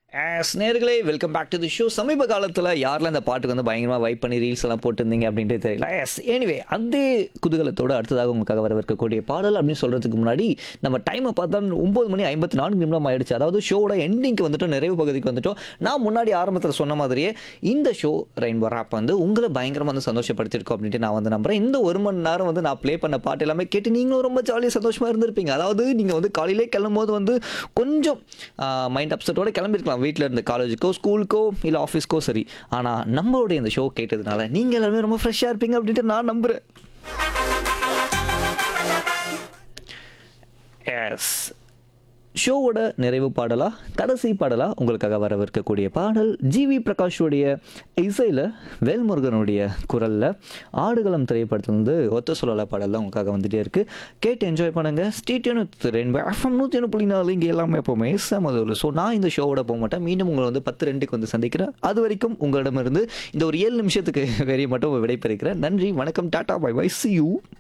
as நேர்களே welcome back to the show சமீப காலத்தில் யாரெல்லாம் இந்த பாட்டுக்கு வந்து பயங்கரமாக வைப் பண்ணி ரீல்ஸ் எல்லாம் போட்டிருந்தீங்க அப்படின்ட்டு தெரியல எஸ் எனிவே அதே குதூகலத்தோட அடுத்ததாக உங்களுக்காக வரவிருக்கக்கூடிய பாடல் அப்படின்னு சொல்கிறதுக்கு முன்னாடி நம்ம டைமை பார்த்தா ஒம்பது மணி ஐம்பத்தி நான்கு நிமிடம் ஆயிடுச்சு அதாவது ஷோவோட எண்டிங்க்கு வந்துட்டோம் நிறைவு பகுதிக்கு வந்துட்டோம் நான் முன்னாடி ஆரம்பத்தில் சொன்ன மாதிரியே இந்த ஷோ ரெயின்போ ராப் வந்து உங்களை பயங்கரமாக வந்து சந்தோஷப்படுத்திருக்கோம் அப்படின்ட்டு நான் வந்து நம்புறேன் இந்த ஒரு மணி நேரம் வந்து நான் ப்ளே பண்ண பாட்டு எல்லாமே கேட்டு நீங்களும் ரொம்ப ஜாலியாக சந்தோஷமாக இருந்திருப்பீங்க அதாவது நீங்கள் வந்து காலையிலே கிளம்பும்போது வந்து கொஞ்சம் மைண்ட் அப்செட்டோட கிளம்பிருக்கலாம் வீட்டில் இருந்து காலேஜுக்கோ ஸ்கூலுக்கோ இல்லை ஆஃபீஸ்க்கோ சரி ஆனால் நம்மளுடைய இந்த ஷோ கேட்டதுனால நீங்கள் எல்லாருமே ரொம்ப ஃப்ரெஷ்ஷாக இருப்பீங்க அப்படின்ட்டு நான் நம்புகிறேன் எஸ் ஷோவோட நிறைவு பாடலா கடைசி பாடலா உங்களுக்காக வரவிருக்கக்கூடிய பாடல் ஜிவி பிரகாஷுடைய இசையில் வேல்முருகனுடைய குரலில் ஆடுகளம் திரைப்படத்தில் வந்து ஒத்த சொல்லல பாடல் தான் உங்களுக்காக வந்துட்டே இருக்கு கேட்டு என்ஜாய் பண்ணுங்க ஸ்டேட்டியனு ரெண்டு எஃப்எம் நூற்றி ஒன்று புள்ளி நாலு இங்கே எல்லாமே எப்போவுமே செமதூர் ஸோ நான் இந்த ஷோவோட போக மாட்டேன் மீண்டும் உங்களை வந்து பத்து ரெண்டுக்கு வந்து சந்திக்கிறேன் அது வரைக்கும் உங்களிடமிருந்து இந்த ஒரு ஏழு நிமிஷத்துக்கு வெறிய மட்டும் விடைபெறுகிறேன் நன்றி வணக்கம் டாடா பை பை சி யூ